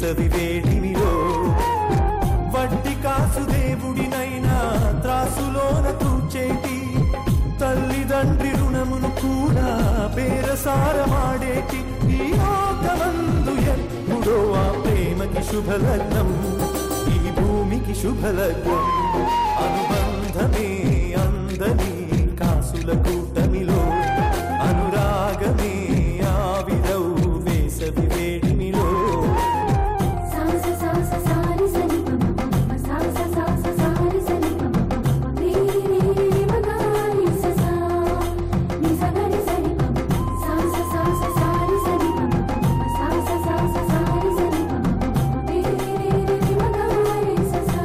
వేసవి వేడిమిలో వడ్డి కాసు దేవుడినైనా త్రాసులోన తూచేటి తల్లిదండ్రి రుణమును కూడా బేరసారమాడేటి ఈ లోకమందు ఎప్పుడో ఆ ప్రేమకి శుభలగ్నం ఈ భూమికి శుభలగ్నం అనుబంధమే అందని కాసుల కూటమిలో అనురాగమే ఆవిరౌ వేసవి వేడిమిలో సాస సాస సారి సని పమ సాస సాస సారి సని పమ రే రే మగారి ససా ని సగరి సని పమ సాస సాస సారి సని పమ సాస సాస సారి సని పమ రే రే మగారి ససా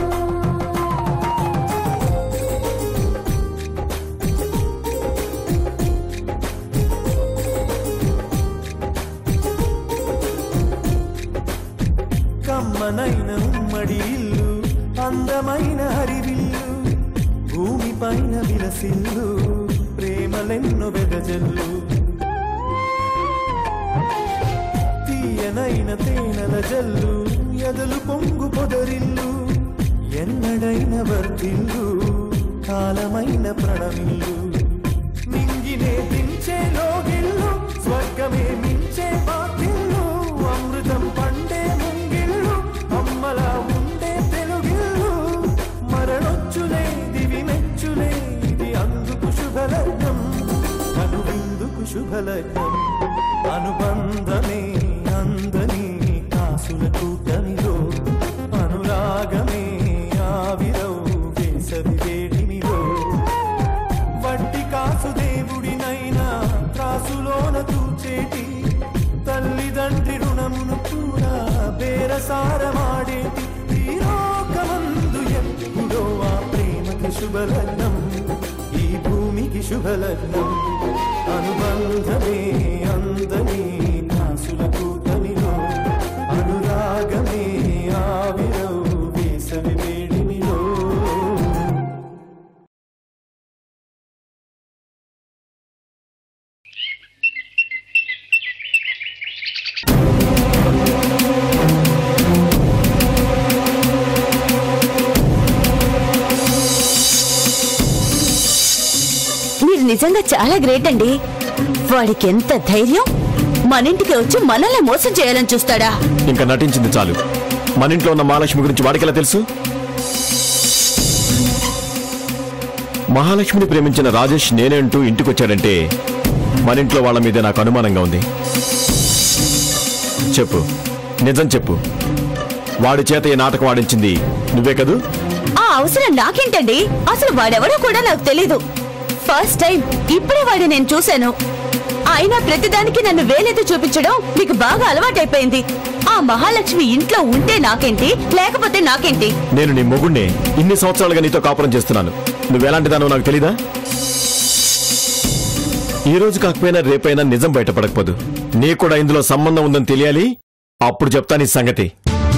కమ్మనైన ఉమ్మడి ఇల్లు అందమైన హరివిల్లు భూమిపైన విలసిల్లు ప్రేమలెన్నో వెదజల్లు తీయనైన తేనెల జల్లు ఎదలు పొంగు పొదరిల్లు ఎన్నడైన వర్ధిల్లు కాలమైన ప్రణమిల్లు మింగినే దించే లోగిల్లు స్వర్గమే మించే పాతిల్లు అమృతం పండే ముంగిల్లు అమ్మలా ఉండే తెలుగిల్లు మరణొచ్చులే దివి మెచ్చులే ఇది అందుకు శుభలగ్నం అనువిందుకు శుభలగ్నం అనుబంధమే అందని కాసుల కూటమిలో అనురాగమే ఆవిరౌ వేసవి వేడిమిలో వడ్డి కాసు దేవుడినైనా త్రాసులోన తూచేటి తల్లిదండ్రి రుణమును కూడా బేరసారమాడేటి ఈ లోకమందు ఎప్పుడో ఆ ప్రేమకి శుభలగ్నం ఈ భూమికి శుభలగ్నం అనుబంధమే అందని కాసుల కూటమిలో అనురాగమే ఆవిరౌ వేసవి వేడిమిలో మీరు నిజంగా చాలా గ్రేట్ అండి వాడికి ఎంత ధైర్యం మన ఇంటికి వచ్చి మనల్ని మోసం చేయాలని చూస్తాడా ఇంకా నటించింది చాలు మన ఇంట్లో ఉన్న మహాలక్ష్మి గురించి వాడికెలా తెలుసు మహాలక్ష్మిని ప్రేమించిన రాజేష్ నేనే అంటూ ఇంటికొచ్చాడంటే మన ఇంట్లో వాళ్ళ మీద నాకు అనుమానంగా ఉంది చెప్పు నిజం చెప్పు వాడి చేత ఈ నాటకం ఆడించింది నువ్వే కదూ ఆ అవసరం నాకేంటండి అసలు వాడెవడో కూడా నాకు తెలీదు ఫస్ట్ టైం ఇప్పుడే వాడిని నేను చూశాను అయినా ప్రతిదానికి నన్ను వేలెత్తి చూపించడం మీకు బాగా అలవాటైపోయింది ఆ మహాలక్ష్మి ఇంట్లో ఉంటే నాకేంటి లేకపోతే నాకేంటి నేను నీ మొగుణ్ణే ఇన్ని సంవత్సరాలుగా నీతో కాపురం చేస్తున్నాను నువ్వెలాంటి దానో నాకు తెలీదా ఈ రోజు కాకపోయినా రేపైనా నిజం బయటపడకపోదు నీకు కూడా ఇందులో సంబంధం ఉందని తెలియాలి అప్పుడు చెప్తా నీ సంగతి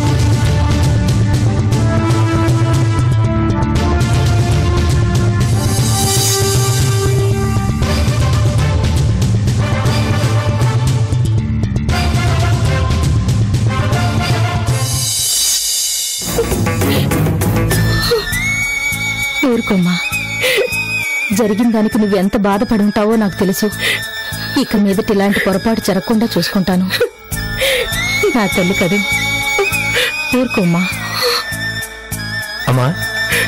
ఊరుకోమ్మా జరిగిన దానికి నువ్వెంత బాధపడి ఉంటావో నాకు తెలుసు ఇక మీదట ఇలాంటి పొరపాటు జరగకుండా చూసుకుంటాను నా తల్లి కదూ ఊరుకోమ్మా అమ్మా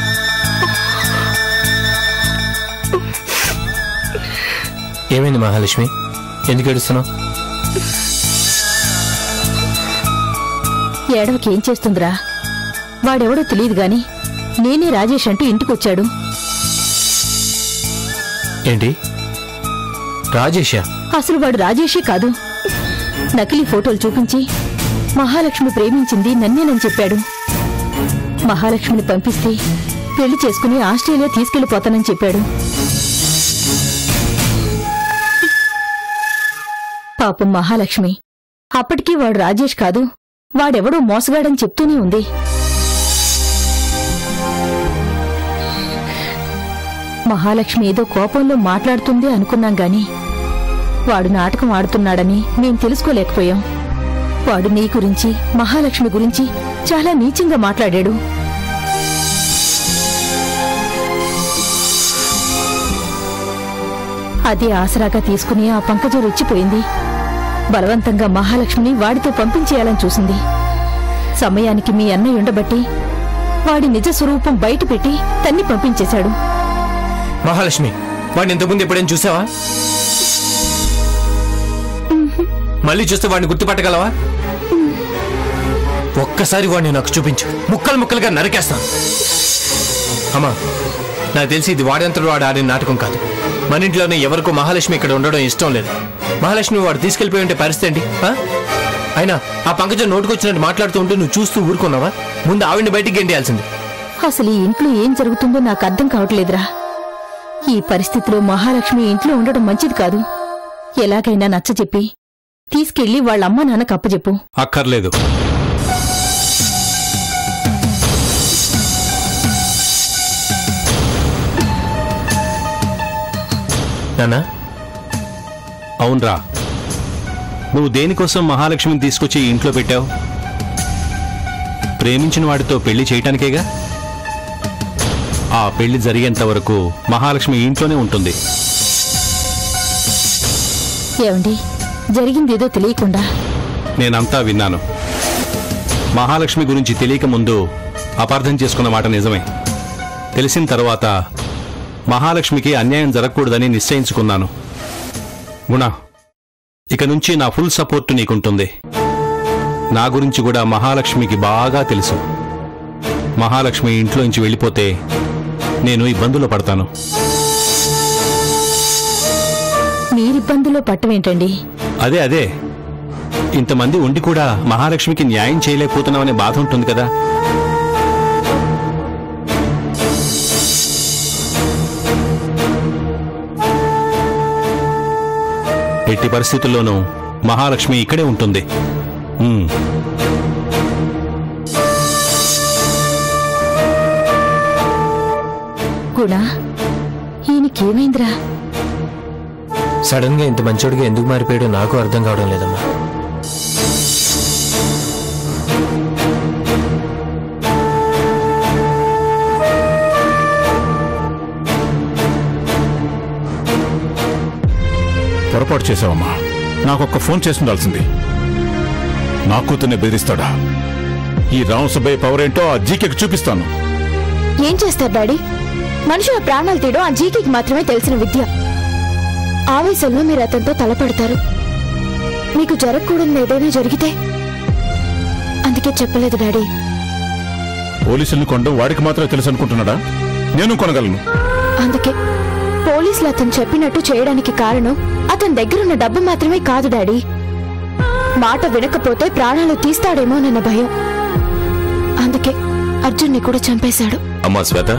ఏమైంది మహాలక్ష్మి ఎందుకు ఏడుస్తున్నావు ఏడవకి ఏం చేస్తుందిరా వాడెవడో తెలియదు గాని నేనే రాజేష్ అంటూ ఇంటికొచ్చాడు ఏంటి రాజేషా అసలు వాడు రాజేషే కాదు నకిలీ ఫోటోలు చూపించి మహాలక్ష్మి ప్రేమించింది నన్నేనని చెప్పాడు మహాలక్ష్మిని పంపిస్తే పెళ్లి చేసుకుని ఆస్ట్రేలియా తీసుకెళ్లిపోతానని చెప్పాడు పాపం మహాలక్ష్మి అప్పటికీ వాడు రాజేష్ కాదు వాడెవడో మోసగాడని చెప్తూనే ఉంది మహాలక్ష్మి ఏదో కోపంలో మాట్లాడుతుంది అనుకున్నాం గాని వాడు నాటకం ఆడుతున్నాడని మేం తెలుసుకోలేకపోయాం వాడు నీ గురించి మహాలక్ష్మి గురించి చాలా నీచంగా మాట్లాడాడు అదే ఆసరాగా తీసుకుని ఆ పంకజం రెచ్చిపోయింది బలవంతంగా మహాలక్ష్మిని వాడితో పంపించేయాలని చూసింది సమయానికి మీ అన్నయ్య ఉండబట్టి వాడి నిజ స్వరూపం బయట పెట్టి తన్ని పంపించేశాడు మహాలక్ష్మి వాడిని ఇంతకుముందు ఎప్పుడైనా చూసావా మళ్ళీ చూస్తే వాడిని గుర్తుపట్టగలవా ఒక్కసారి వాడిని నాకు చూపించు ముక్కలు ముక్కలుగా నరికేస్తాను అమ్మా నాకు తెలిసి ఇది వాడంతలో వాడు ఆడిన నాటకం కాదు మన ఇంట్లోనే ఎవరికో మహాలక్ష్మి ఇక్కడ ఉండడం ఇష్టం లేదు మహాలక్ష్మి వాడు తీసుకెళ్లిపోయి ఉంటే పరిస్థితి ఏంటి ఆ? అయినా ఆ పంకజం నోటుకొచ్చినట్టు మాట్లాడుతూ ఉంటే నువ్వు చూస్తూ ఊరుకున్నావా ముందు ఆవిడ్ని బయటికి గెంటేయాల్సింది అసలు ఈ ఇంట్లో ఏం జరుగుతుందో నాకు అర్థం కావట్లేదురా ఈ పరిస్థితిలో మహాలక్ష్మి ఇంట్లో ఉండడం మంచిది కాదు ఎలాగైనా నచ్చజెప్పి తీసుకెళ్లి వాళ్ళ అమ్మ నాన్నకు అప్పచెప్పు అక్కర్లేదు నానా అవునరా నువ్వు దేనికోసం మహాలక్ష్మిని తీసుకొచ్చి ఈ ఇంట్లో పెట్టావు ప్రేమించిన వాడితో పెళ్లి చేయటానికేగా ఆ పెళ్లి జరిగేంత వరకు మహాలక్ష్మి ఈ ఇంట్లోనే ఉంటుంది ఏమండి జరిగిందేదో తెలియకుండా నేనంతా విన్నాను మహాలక్ష్మి గురించి తెలియక ముందు అపార్థం చేసుకున్న మాట నిజమే తెలిసిన తర్వాత మహాలక్ష్మికి అన్యాయం జరగకూడదని నిశ్చయించుకున్నాను గుణ ఇక నుంచి నా ఫుల్ సపోర్ట్ నీకుంటుంది నా గురించి కూడా మహాలక్ష్మికి బాగా తెలుసు మహాలక్ష్మి ఇంట్లో నుంచి వెళ్ళిపోతే నేను ఇబ్బందులు పడతాను మీరిబ్బందులో పట్టమేంటండి అదే అదే ఇంతమంది ఉండి కూడా మహాలక్ష్మికి న్యాయం చేయలేకపోతున్నామనే బాధ ఉంటుంది కదా ఎట్టి పరిస్థితుల్లోనూ మహాలక్ష్మి ఇక్కడే ఉంటుంది ఉమ్. గుణ ఈయనకేమైందిరా సడన్ గా ఇంత మంచోడిగా ఎందుకు మారిపోయాడో నాకు అర్థం కావడం లేదమ్మా పొరపాటు చేశావమ్మా నాకొక్క ఫోన్ చేసి ఉండాల్సింది నా కూతుర్ని బెదిరిస్తాడా ఈ రామసుబ్బయ్య పవర్ ఏంటో ఆ జీకేకి చూపిస్తాను ఏం చేస్తారు డాడీ మనుషుల ప్రాణాలు తీయడం ఆ జీకికి మాత్రమే తెలిసిన విద్య ఆవేశంలో మీరు అతనితో తలపడతారు మీకు జరగకూడదు ఏదైనా జరిగితే అందుకే చెప్పలేదు డాడీ పోలీసుల్ని కొనడం వాడికి మాత్రమే తెలుసు అనుకుంటున్నాడా నేను కొనగలను అందుకే పోలీసులు అతను చెప్పినట్టు చేయడానికి కారణం అతని దగ్గరున్న డబ్బు మాత్రమే కాదు డాడీ మాట వినకపోతే ప్రాణాలు తీస్తాడేమోనన్న భయం అందుకే అర్జున్ని కూడా చంపేశాడు అమ్మా శ్వేత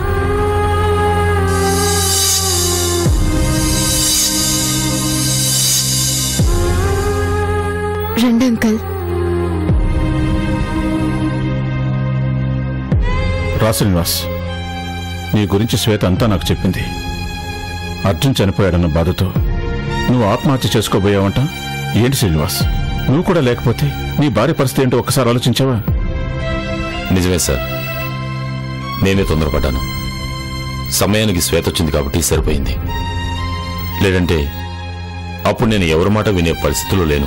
రండి అంకల్ రా శ్రీనివాస్ నీ గురించి శ్వేత అంతా నాకు చెప్పింది అర్జున్ చనిపోయాడన్న బాధతో నువ్వు ఆత్మహత్య చేసుకోబోయావంట ఏంటి శ్రీనివాస్ నువ్వు కూడా లేకపోతే నీ భార్య పరిస్థితి ఏంటో ఒక్కసారి ఆలోచించావా నిజమే సార్ నేనే తొందరపడ్డాను సమయానికి శ్వేత వచ్చింది కాబట్టి సరిపోయింది లేదంటే అప్పుడు నేను ఎవరి మాట వినే పరిస్థితిలో లేను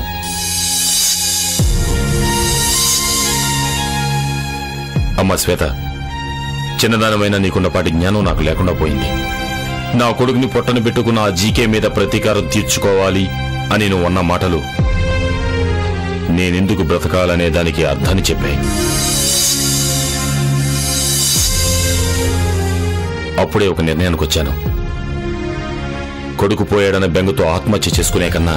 అమ్మా శ్వేత చిన్నదానమైన నీకున్నపాటి జ్ఞానం నాకు లేకుండా పోయింది నా కొడుకుని పొట్టను పెట్టుకున్న ఆ జీకే మీద ప్రతీకారం తీర్చుకోవాలి అని నువ్వు అన్న మాటలు నేనెందుకు బ్రతకాలనే దానికి అర్థాన్ని చెప్పాయి అప్పుడే ఒక నిర్ణయానికి వచ్చాను కొడుకు పోయాడన్న బెంగతో ఆత్మహత్య చేసుకునే కన్నా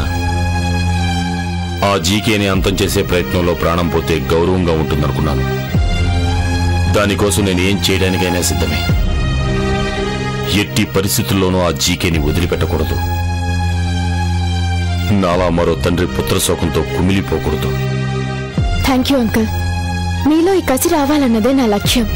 ఆ జీకేని అంతం చేసే ప్రయత్నంలో ప్రాణం పోతే గౌరవంగా ఉంటుందనుకున్నాను దానికోసం నేను ఏం చేయడానికైనా సిద్ధమే ఎట్టి పరిస్థితుల్లోనూ ఆ జీకేని వదిలిపెట్టకూడదు నాలా మరో తండ్రి పుత్రశోకంతో కుమిలిపోకూడదు థ్యాంక్ యూ అంకల్ మీలో ఈ కసి రావాలన్నదే నా లక్ష్యం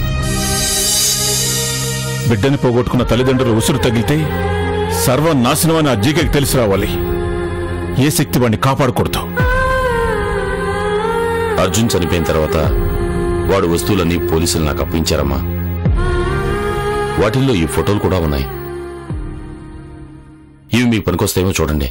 బిడ్డని పోగొట్టుకున్న తల్లిదండ్రులు ఉసురు తగిలితే సర్వనాశనం అని ఆ జీకేకి తెలిసి రావాలి ఏ శక్తి వాడిని కాపాడకూడదు అర్జున్ చనిపోయిన తర్వాత వాడు వస్తువులన్నీ పోలీసులు నాకు అప్పించారమ్మా వాటిల్లో ఈ ఫోటోలు కూడా ఉన్నాయి ఇవి మీకు పనికొస్తాయేమో చూడండి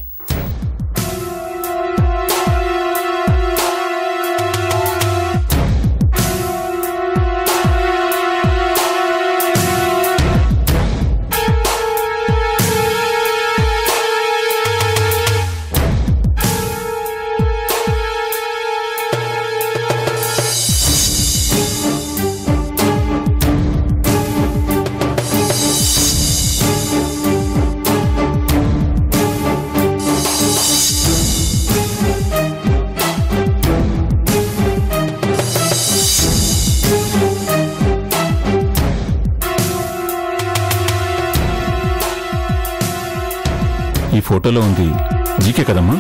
ఈ ఫోటోలో ఉంది జీకే కదమ్మా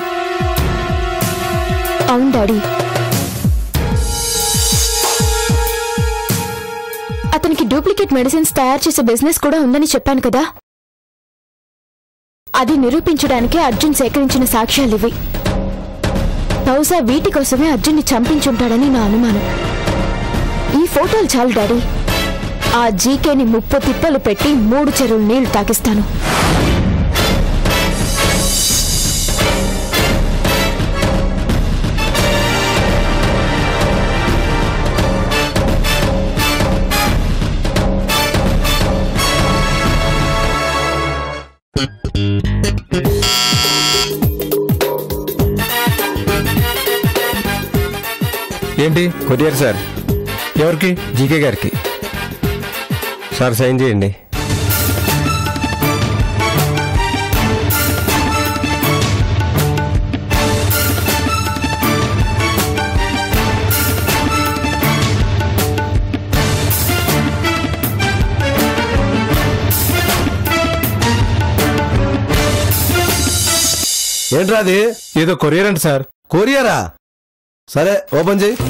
అవును డాడీ అతనికి డూప్లికేట్ మెడిసిన్స్ తయారు చేసే బిజినెస్ కూడా ఉందని చెప్పాను కదా అది నిరూపించడానికే అర్జున్ సేకరించిన సాక్ష్యాలివి బహుశా వీటి కోసమే అర్జున్ని చంపించుంటాడని నా అనుమానం ఈ ఫోటోలు చాలు డాడీ ఆ జీకేని ముప్పు తిప్పలు పెట్టి మూడు చెరువులు నీళ్లు తాకిస్తాను ఏంటి కొరియర్ సార్ ఎవరికి జీకే గారికి సార్ సైన్ చేయండి ఏంట్రా అది ఏదో కొరియర్ అంట సార్ కొరియరా సరే ఓపెన్ చేయి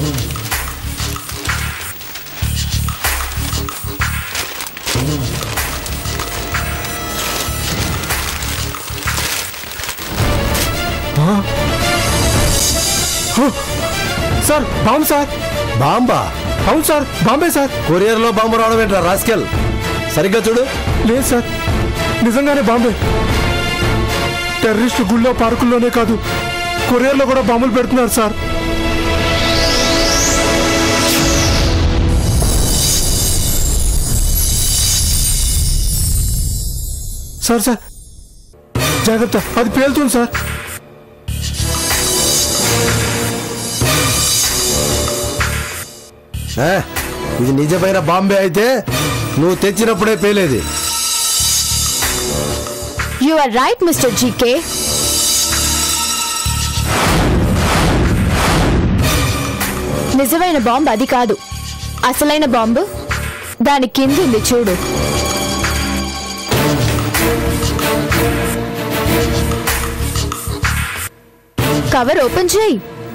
సార్ బాంబు సార్ బాంబా అవును సార్ బాంబే సార్ కొరియర్ లో బాంబు రావడం ఏంట్రా రాస్కెల్ సరిగ్గా చూడు లేదు సార్ నిజంగానే బాంబే టెర్రరిస్టు గుళ్ళో పార్కుల్లోనే కాదు కొరియర్లో కూడా బాంబులు పెడుతున్నారు సార్ సార్ సార్ జాగ్రత్త అది పేలుతుంది సార్ ఏ, ఇది నిజమైన బాంబే అయితే నువ్వు తెచ్చినప్పుడే పేలేది you are right mister GK నిజమైన బాంబు అది కాదు అసలైన బాంబు దాని కింద ఉంది చూడు కవర్ ఓపెన్ చేయి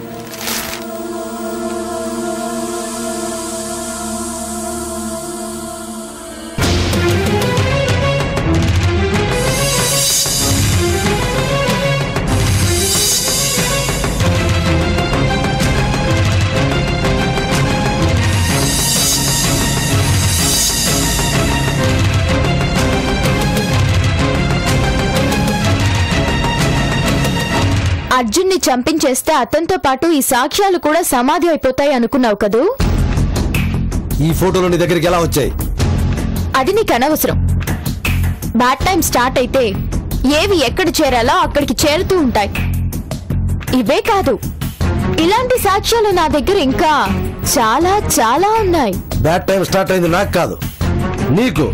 అర్జున్ని చంపించేస్తే అతనితో పాటు ఈ సాక్ష్యాలు కూడా సమాధి అయిపోతాయి అనుకున్నావు కదూ ఈ ఫోటోలు నీ దగ్గరికి ఎలా వచ్చాయి అది నీకు అనవసరం బ్యాడ్ టైం స్టార్ట్ అయితే ఏవి ఎక్కడ చేరాలో అక్కడికి చేరుతూ ఉంటాయి ఇవే కాదు ఇలాంటి సాక్ష్యాలు నా దగ్గర ఇంకా చాలా చాలా ఉన్నాయి బ్యాడ్ టైం స్టార్ట్ అయింది నాకు కాదు నీకు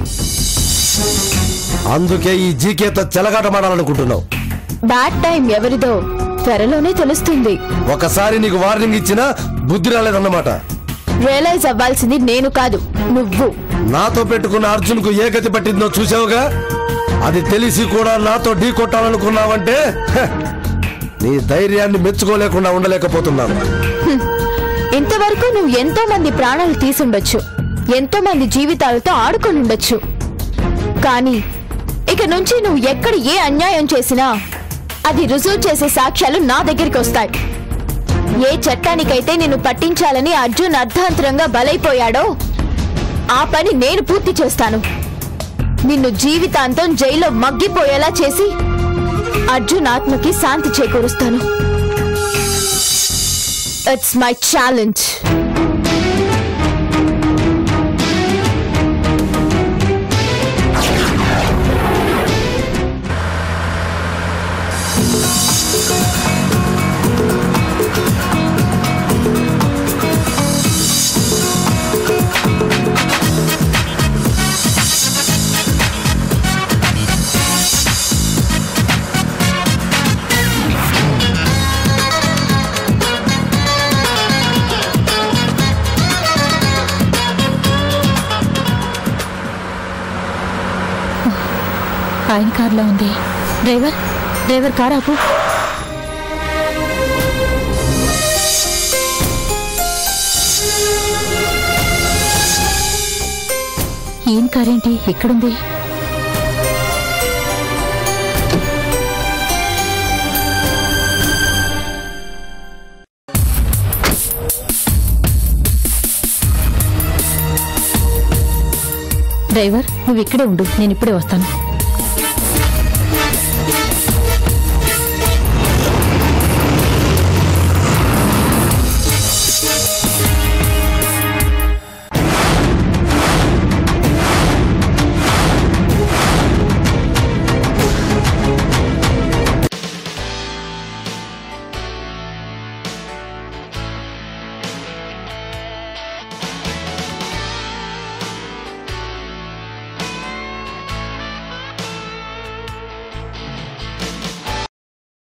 అందుకే ఈ జీకేతో చెలగాటమాడాలనుకుంటున్నావు బ్యాడ్ టైం ఎవరిదో త్వరలోనే తెలుస్తుంది ఒకసారి నీకు వార్నింగ్ ఇచ్చినా బుద్ధి రాలేదన్నమాట రియలైజ్ అవ్వాల్సింది నేను కాదు నువ్వు నాతో పెట్టుకున్న అర్జున్ కు ఏ గతి పట్టిందో చూసావుగా అది తెలిసి కూడా నాతో ఢీ కొట్టాలనుకున్నావంటే హ, నీ ధైర్యాన్ని మెచ్చుకోలేకుండా ఉండలేకపోతున్నాను ఇంతవరకు నువ్వు ఎంతో మంది ప్రాణాలు తీసుండొచ్చు ఎంతో మంది జీవితాలతో ఆడుకొని ఉండొచ్చు కానీ ఇక నుంచి నువ్వు ఎక్కడ ఏ అన్యాయం చేసినా అది రుజువు చేసే సాక్ష్యాలు నా దగ్గరికి వస్తాయి ఏ చట్టానికైతే నిన్ను పట్టించాలని అర్జున్ అర్ధాంతరంగా బలైపోయాడో ఆ పని నేను పూర్తి చేస్తాను నిన్ను జీవితాంతం జైల్లో మగ్గిపోయేలా చేసి అర్జున్ ఆత్మకి శాంతి చేకూరుస్తాను ఇట్స్ మై ఛాలెంజ్ ఆయన కారులో ఉంది డ్రైవర్ డ్రైవర్ కార్ ఆపు ఈయన కారేంటి ఇక్కడుంది డ్రైవర్ నువ్వు ఇక్కడే ఉండు నేను ఇప్పుడే వస్తాను